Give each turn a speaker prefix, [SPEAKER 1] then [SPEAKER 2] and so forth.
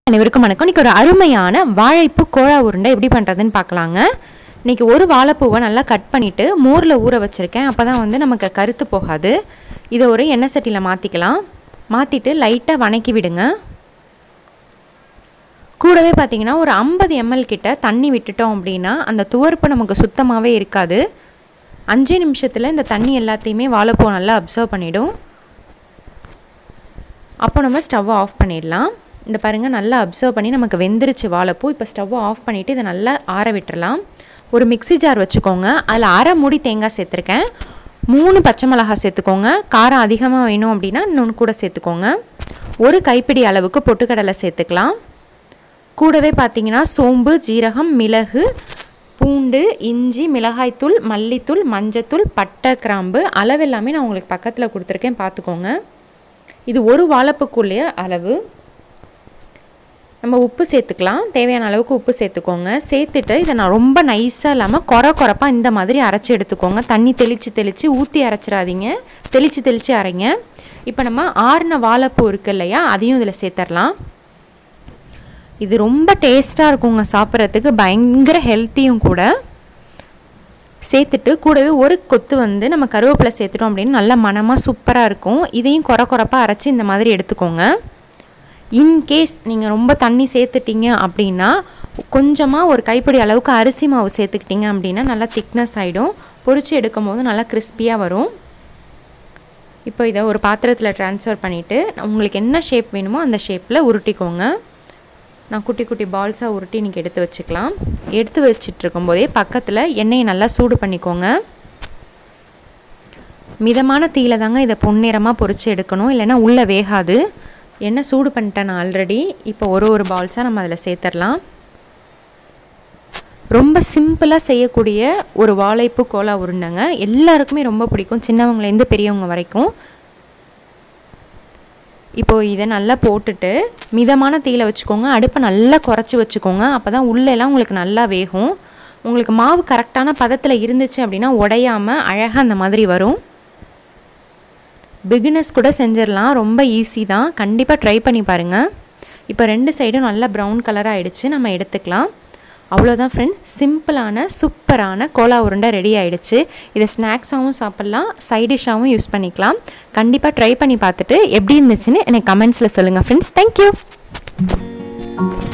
[SPEAKER 1] அனைவருக்கும் வணக்கம் இன்னைக்கு ஒரு அருமையான வாழைப்பூ கோழா உருண்டை எப்படி பண்ணுறதுன்னு பார்க்கலாங்க இன்னைக்கு ஒரு வாழைப்பூவை நல்லா கட் பண்ணிவிட்டு மோரில் ஊற வச்சுருக்கேன் அப்போ தான் வந்து நமக்கு கருத்து போகாது இதை ஒரு எண்ணெய் சட்டியில் மாற்றிக்கலாம் மாற்றிட்டு லைட்டாக வணக்கி விடுங்க கூடவே பார்த்தீங்கன்னா ஒரு ஐம்பது எம்எல் கிட்ட தண்ணி விட்டுட்டோம் அப்படின்னா அந்த துவர்ப்பு நமக்கு சுத்தமாகவே இருக்காது அஞ்சு நிமிஷத்தில் இந்த தண்ணி எல்லாத்தையுமே வாழைப்பூ நல்லா அப்சர்வ் பண்ணிடும் அப்போ நம்ம ஸ்டவ்வை ஆஃப் பண்ணிடலாம் இந்த பாருங்கள் நல்லா அப்சர்வ் பண்ணி நமக்கு வெந்துருச்சு வாழைப்பூ இப்போ ஸ்டவ்வை ஆஃப் பண்ணிவிட்டு இதை நல்லா ஆற விட்டுறலாம் ஒரு மிக்ஸி ஜார் வச்சுக்கோங்க அதில் அரை மூடி தேங்காய் சேர்த்துருக்கேன் மூணு பச்சை மிளகாய் சேர்த்துக்கோங்க காரம் அதிகமாக வேணும் அப்படின்னா இன்னொன்று கூட சேர்த்துக்கோங்க ஒரு கைப்பிடி அளவுக்கு பொட்டுக்கடலை சேர்த்துக்கலாம் கூடவே பார்த்தீங்கன்னா சோம்பு ஜீரகம் மிளகு பூண்டு இஞ்சி மிளகாய்த்தூள் மல்லித்தூள் மஞ்சத்தூள் பட்டை கிராம்பு அளவு எல்லாமே நான் உங்களுக்கு பக்கத்தில் கொடுத்துருக்கேன் பார்த்துக்கோங்க இது ஒரு வாழைப்புக்குள்ளே அளவு நம்ம உப்பு சேர்த்துக்கலாம் தேவையான அளவுக்கு உப்பு சேர்த்துக்கோங்க சேர்த்துட்டு இதை நான் ரொம்ப நைஸாக இல்லாமல் குறை குறைப்பாக இந்த மாதிரி அரைச்சி எடுத்துக்கோங்க தண்ணி தெளித்து தெளித்து ஊற்றி அரைச்சிடாதீங்க தெளித்து தெளித்து அரைங்க இப்போ நம்ம ஆறுன வாழைப்பூ இருக்கு இல்லையா அதையும் இதில் சேர்த்துடலாம் இது ரொம்ப டேஸ்ட்டாக இருக்குங்க சாப்பிட்றதுக்கு பயங்கர ஹெல்த்தியும் கூட சேர்த்துட்டு கூடவே ஒரு கொத்து வந்து நம்ம கருவேப்பிலை சேர்த்துட்டோம் அப்படின்னு நல்ல மனமாக சூப்பராக இருக்கும் இதையும் குறை குறைப்பாக அரைச்சி இந்த மாதிரி எடுத்துக்கோங்க இன்கேஸ் நீங்கள் ரொம்ப தண்ணி சேர்த்துட்டீங்க அப்படின்னா கொஞ்சமாக ஒரு கைப்பிடி அளவுக்கு அரிசி மாவு சேர்த்துக்கிட்டீங்க அப்படின்னா நல்லா திக்னஸ் ஆகிடும் பொரிச்சு எடுக்கும் போது நல்லா கிறிஸ்பியாக வரும் இப்போ இதை ஒரு பாத்திரத்தில் ட்ரான்ஸ்ஃபர் பண்ணிவிட்டு உங்களுக்கு என்ன ஷேப் வேணுமோ அந்த ஷேப்பில் உருட்டிக்கோங்க நான் குட்டி குட்டி பால்ஸாக உருட்டி இன்றைக்கி எடுத்து வச்சுக்கலாம் எடுத்து வச்சுட்டு இருக்கும்போதே பக்கத்தில் எண்ணெயை நல்லா சூடு பண்ணிக்கோங்க மிதமான தீயில தாங்க இதை பொன்னிறமாக பொரித்து எடுக்கணும் இல்லைன்னா உள்ளே வேகாது எண்ணெய் சூடு பண்ணிட்டேன் நான் ஆல்ரெடி இப்போ ஒரு ஒரு பால்ஸாக நம்ம அதில் சேர்த்துடலாம் ரொம்ப சிம்பிளாக செய்யக்கூடிய ஒரு வாழைப்பு கோலா உருண்டைங்க எல்லாருக்குமே ரொம்ப பிடிக்கும் சின்னவங்கலேருந்து பெரியவங்க வரைக்கும் இப்போ இதை நல்லா போட்டுட்டு மிதமான தீயில வச்சுக்கோங்க அடுப்பை நல்லா குறைச்சி வச்சுக்கோங்க அப்போ தான் உள்ளெல்லாம் உங்களுக்கு நல்லா வேகும் உங்களுக்கு மாவு கரெக்டான பதத்தில் இருந்துச்சு அப்படின்னா உடையாமல் அழகாக அந்த மாதிரி வரும் பிகினர்ஸ் கூட செஞ்சிடலாம் ரொம்ப ஈஸி தான் கண்டிப்பாக ட்ரை பண்ணி பாருங்கள் இப்போ ரெண்டு சைடும் நல்லா ப்ரௌன் கலராக ஆகிடுச்சு நம்ம எடுத்துக்கலாம் அவ்வளோதான் ஃப்ரெண்ட் சிம்பிளான சூப்பரான கோலா உருண்டை ரெடி ஆகிடுச்சு இதை ஸ்நாக்ஸாகவும் சாப்பிட்லாம் சைடிஷ்ஷாகவும் யூஸ் பண்ணிக்கலாம் கண்டிப்பாக ட்ரை பண்ணி பார்த்துட்டு எப்படி இருந்துச்சுன்னு எனக்கு கமெண்ட்ஸில் சொல்லுங்கள் ஃப்ரெண்ட்ஸ் தேங்க்யூ